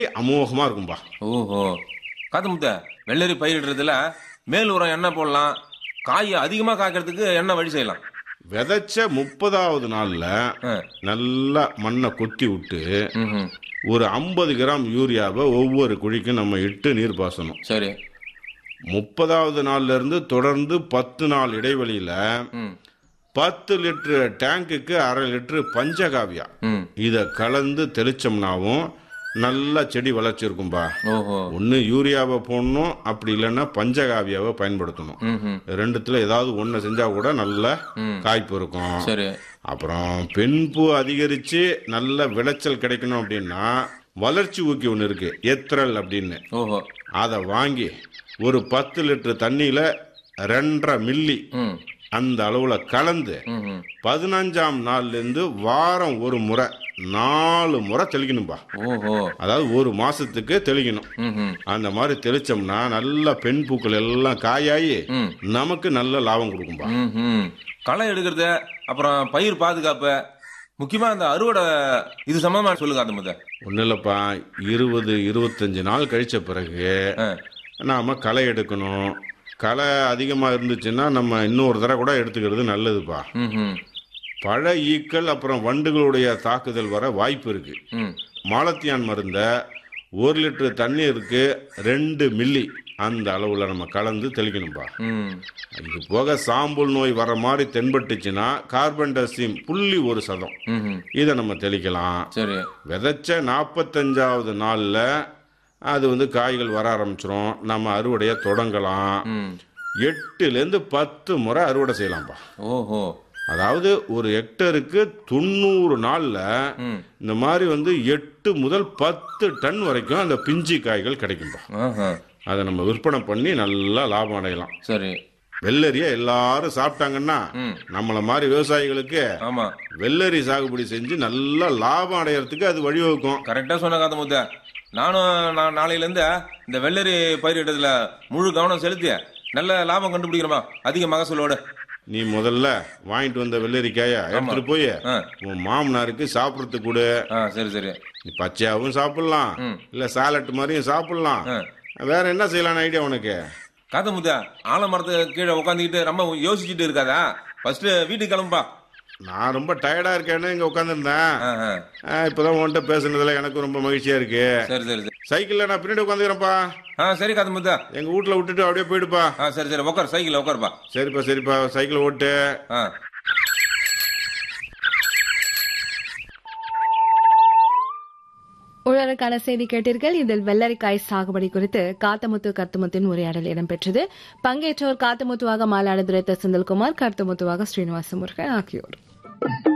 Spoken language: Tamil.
அமோகமா இருக்கும்பா ஓஹோ காத்து முத்த வெள்ளரி பயிரிடுறதுல மேல் உரம் என்ன போடலாம் காய் அதிகமா காய்க்கிறதுக்கு என்ன வழி செய்யலாம் விதைச்ச முப்பதாவது நாள்ல ஆ. நல்லா மண்ணை கொத்தி விட்டு ம்ஹும். ஒரு ஐம்பது கிராம் யூரியாவை ஒவ்வொரு குழிக்கும் நம்ம இட்டு நீர் பாசணும் சரி முப்பதாவது நாள்ல இருந்து தொடர்ந்து பத்து நாள் இடைவெளியில ம் பத்து லிட்டரு டேங்குக்கு அரை லிட்டரு பஞ்சகாவியா ம் இதை கலந்து தெளிச்சோம்னாவும் நல்லா செடி வளர்ச்சிருக்கும்பா ஓஹோ ஒன்று யூரியாவை போடணும் அப்படி இல்லைன்னா பஞ்சகாவியாவை பயன்படுத்தணும் ம்ஹும். ரெண்டுத்துல ஏதாவது ஒன்று செஞ்சா கூட நல்ல ம். காய்ப்பு இருக்கும் சரி அப்புறம் பெண் பூ அதிகரிச்சு நல்ல விளைச்சல் கிடைக்கணும் அப்படின்னா வளர்ச்சி ஊக்கி ஒன்று இருக்கு எத்திரல் அப்படின்னு ஓஹோ அதை வாங்கி ஒரு பத்து லிட்டர் தண்ணியில ரெண்டரை மில்லி ம் அந்த அளவுல கலந்து ம்ஹும். பதினஞ்சாம் நாள்ல இருந்து வாரம் ஒரு முறை நாலு முறை தெளிக்கணும்பா ஓஹோ அதாவது ஒரு மாசத்துக்கு தெளிக்கணும் ம்ஹும். அந்த மாதிரி தெளிச்சோம்னா நல்ல பெண் பூக்கள் எல்லாம் காயாயி ம் நமக்கு நல்ல லாபம் கொடுக்கும்பா ம்ஹும். களை எடுக்கிறது அப்புறம் பயிர் பாதுகாப்பு முக்கியமா அந்த அறுவடை இது சம்பந்தமா சொல்லு காத்து முத்த ஒன்றும் இல்லைப்பா இருபது இருபத்தஞ்சு நாள் கழிச்ச பிறகு ஆ. நாம களை எடுக்கணும் களை அதிகமாக இருந்துச்சுன்னா நம்ம இன்னொரு தடவை கூட எடுத்துக்கிறது நல்லதுப்பா ம்ஹும். பழ ஈக்கள் அப்புறம் வண்டுகளுடைய தாக்குதல் வர வாய்ப்பு இருக்கு ம் மாலத்தியான் மருந்த ஒரு லிட்டர் தண்ணீருக்கு ரெண்டு மில்லி அந்த அளவில் நம்ம கலந்து தெளிக்கணும்பா ம் இது போக சாம்பல் நோய் வர மாதிரி தென்பட்டுச்சுன்னா கார்பன் டசிம் புள்ளி ஒரு சதம் ம்ஹும். இதை நம்ம தெளிக்கலாம் சரி விதைச்ச நாற்பத்தஞ்சாவது நாளில் அது வந்து காய்கள் வர ஆரம்பிச்சிரும் நம்ம அறுவடையை தொடங்கலாம் ம் எட்டுலேருந்து பத்து முறை அறுவடை செய்யலாம்ப்பா ஓஹோ அதாவது ஒரு ஹெக்டருக்கு தொண்ணூறு நாளில் ம் இந்த மாதிரி வந்து எட்டு முதல் பத்து டன் வரைக்கும் அந்த பிஞ்சி காய்கள் கிடைக்கும்பா ஆஹா. அதை நம்ம விற்பனை பண்ணி நல்லா லாபம் அடையலாம் சரி வெள்ளரியை எல்லாரும் சாப்பிட்டாங்கன்னா ம் நம்மள மாதிரி விவசாயிகளுக்கு ஆமா வெள்ளரி சாகுபடி செஞ்சு நல்லா லாபம் அடையறதுக்கு அது வழிவகுக்கும் கரெக்டா சொன்ன காத்த முத்த நானும் நான் நாளையில இருந்து இந்த வெள்ளரி பயிரிடுறதுல முழு கவனம் செலுத்தி நல்ல லாபம் கண்டுபிடிக்கிறோமா அதிக மகசூலோட நீ முதல்ல வாங்கிட்டு வந்த வெள்ளரிக்காய எடுத்துட்டு போய் ஆ உன் மாமனாருக்கு சாப்பிட்றதுக்கு கொடு ஆ சரி சரி நீ பச்சையாவும் சாப்பிடலாம் ம். இல்ல சாலட் மாதிரியும் சாப்பிடலாம் ஆ. வேற என்ன செய்யலாம்னு ஐடியா உனக்கு காத்த முத்த ஆலமரத்து கீழே உட்காந்துக்கிட்டு ரொம்ப யோசிச்சுட்டு இருக்காதா ஃபர்ஸ்ட் வீட்டுக்கு கிளம்புப்பா நான் ரொம்ப டயர்டா இருக்கேன்னு இங்க உட்காந்துருந்தேன் ஆ, ஆ. இப்பதான் உன்கிட்ட பேசுனதுல எனக்கு ரொம்ப மகிழ்ச்சியா இருக்கு சரி சரி சரி சைக்கிள்ல நான் பின்னாடி உட்காந்துக்கிறேன்ப்பா ஆ சரி காத்த முத்த எங்க வீட்டுல விட்டுட்டு அப்படியே போயிடுப்பா ஆ சரி சரி உட்கார் சைக்கிள் உட்காருப்பா சரிப்பா சரிப்பா சைக்கிள் ஓட்டு ஆ உழவருக்கான செய்தி கேட்டீர்கள் இதில் வெள்ளரிக்காய் சாகுபடி குறித்து காத்தமுத்து கருத்துமுத்தின் உரையாடல் இடம்பெற்றது பங்கேற்றோர் காத்தமுத்துவாக மாலாடுதுறை செந்தில்குமார் கருத்துமுத்துவாக ஸ்ரீனிவாச முருகன் ஆகியோர்